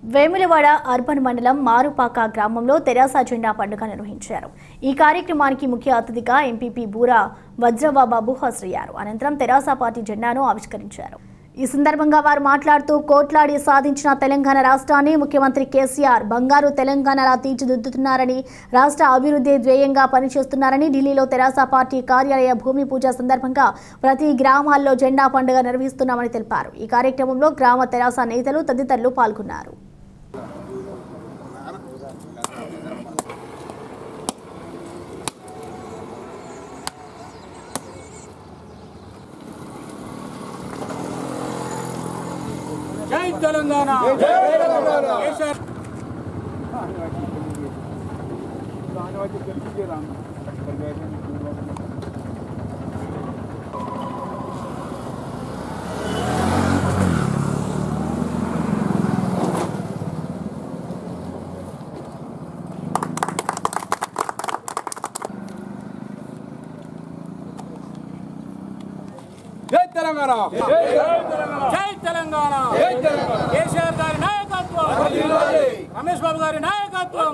Vemulawada urban మండలం మారుపాక గ్రామంలో తెరాస జెండా పండుగ నిర్వహించారు ఈ కార్యక్రమానికి ముఖ్య అతిథిగా ఎంపీపీ బూరా వజ్రబాబాబు హాజరయ్యారు అనంతరం తెరాస పార్టీ జెండాను ఆవిష్కరించారు ఈ సందర్భంగా వారు మాట్లాడుతూ కోట్లాడి సాధించిన తెలంగాణ రాష్ట్రాన్ని ముఖ్యమంత్రి కేసీఆర్ బంగారు తెలంగాణలా తీర్చిదిద్దుతున్నారని రాష్ట్ర అభివృద్ధి ధ్యేయంగా పనిచేస్తున్నారని ఢిల్లీలో తెరాస పార్టీ కార్యాలయ భూమి పూజ సందర్భంగా ప్రతి గ్రామాల్లో జెండా పండుగ నిర్వహిస్తున్నామని తెలిపారు ఈ కార్యక్రమంలో గ్రామ తెరాస నేతలు తదితరులు పాల్గొన్నారు జై తెలంగాణ కేసీఆర్ జై తెలంగాణ జై తెలంగాణ కేసీఆర్ గారి నాయకత్వం రమేష్ బాబు గారి నాయకత్వం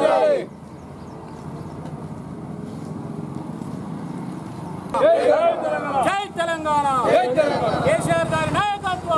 జై తెలంగాణ కేసీఆర్ గారి నాయకత్వం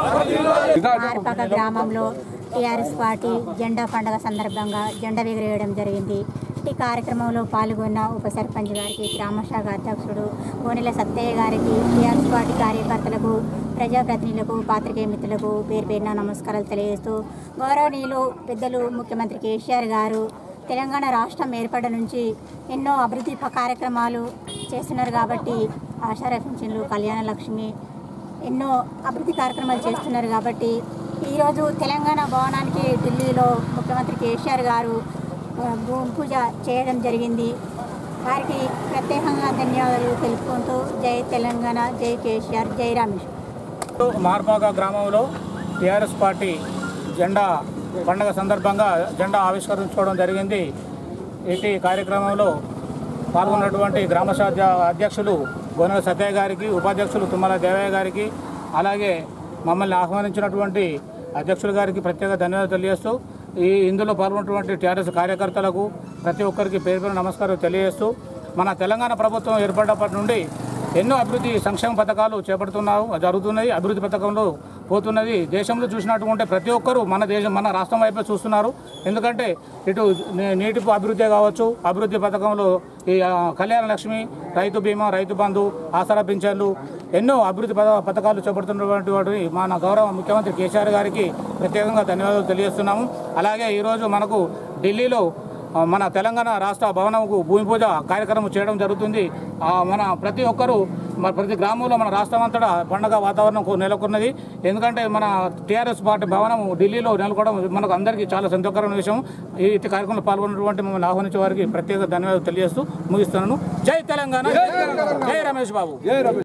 మార్పక గ్రామంలో టీఆర్ఎస్ పార్టీ జెండా పండుగ సందర్భంగా జెండా ఎగిరేయడం జరిగింది ఈ కార్యక్రమంలో పాల్గొన్న ఉప సర్పంచ్ గారికి గ్రామ శాఖ అధ్యక్షుడు కోనెల సత్తయ్య గారికి టీఆర్ఎస్ పార్టీ కార్యకర్తలకు ప్రజాప్రతినిధులకు పాత్రికేయ మిత్రులకు పేరు పేరున నమస్కారాలు తెలియజేస్తూ గౌరవనీయులు పెద్దలు ముఖ్యమంత్రి కేసీఆర్ గారు తెలంగాణ రాష్ట్రం ఏర్పడ నుంచి ఎన్నో అభివృద్ధి ప- కార్యక్రమాలు చేస్తున్నారు కాబట్టి ఆశార పింఛన్లు కళ్యాణ లక్ష్మి ఎన్నో అభివృద్ధి కార్యక్రమాలు చేస్తున్నారు కాబట్టి ఈరోజు తెలంగాణ భవనానికి ఢిల్లీలో ముఖ్యమంత్రి కేసీఆర్ గారు ఆ, భూమి పూజ చేయడం జరిగింది వారికి ప్రత్యేకంగా ధన్యవాదాలు తెలుపుకుంటూ జై తెలంగాణ జై కేసీఆర్ జై రమేష్ మార్పాక గ్రామంలో టీఆర్ఎస్ పార్టీ జెండా పండగ సందర్భంగా జెండా ఆవిష్కరించుకోవడం జరిగింది ఇటీ కార్యక్రమంలో పాల్గొన్నటువంటి గ్రామ శాఖ అధ్యక్షులు గోనెల సత్యయ్య గారికి ఉపాధ్యక్షులు తుమ్మల దేవయ్య గారికి అలాగే మమ్మల్ని ఆహ్వానించినటువంటి అధ్యక్షుల గారికి ప్రత్యేక ధన్యవాదాలు తెలియజేస్తూ ఈ ఇందులో పాల్గొన్నటువంటి టీఆర్ఎస్ కార్యకర్తలకు ప్రతి ఒక్కరికి పేరు పేరు నమస్కారం తెలియజేస్తూ మన తెలంగాణ ప్రభుత్వం ఏర్పడినప్పటి నుండి ఎన్నో అభివృద్ధి సంక్షేమ పథకాలు చేపడుతున్నారు జరుగుతున్నాయి అభివృద్ధి పథకంలో పోతున్నది దేశంలో చూసినట్టు ప్రతి ఒక్కరూ మన దేశం మన రాష్ట్రం వైపే చూస్తున్నారు ఎందుకంటే ఇటు నీ- నీటి అభివృద్ధి కావచ్చు అభివృద్ధి పథకంలో ఈ ఆ, కళ్యాణ లక్ష్మి రైతు బీమా రైతు బంధు ఆసరా పింఛన్లు ఎన్నో అభివృద్ధి పథ- పథకాలు చేపడుతున్నటువంటి వాటిని మన గౌరవ ముఖ్యమంత్రి కేసీఆర్ గారికి ప్రత్యేకంగా ధన్యవాదాలు తెలియజేస్తున్నాము అలాగే ఈరోజు మనకు ఢిల్లీలో ఆ, మన తెలంగాణ రాష్ట్ర భవనంకు భూమి పూజ కార్యక్రమం చేయడం జరుగుతుంది ఆ, మన ప్రతి ఒక్కరూ మన ప్రతి గ్రామంలో మన రాష్ట్రం అంతటా పండగ వాతావరణం కు- నెలకొన్నది ఎందుకంటే మన టీఆర్ఎస్ పార్టీ భవనం ఢిల్లీలో నెలకొనడం మనకు అందరికీ చాలా సంతోషకరమైన విషయం ఈ ఇటు కార్యక్రమంలో పాల్గొన్నటువంటి మమ్మల్ని ఆహ్వానించే వారికి ప్రత్యేక ధన్యవాదాలు తెలియజేస్తూ ముగిస్తున్నాను జై తెలంగాణ జై రమేష్ బాబు జై రమేష్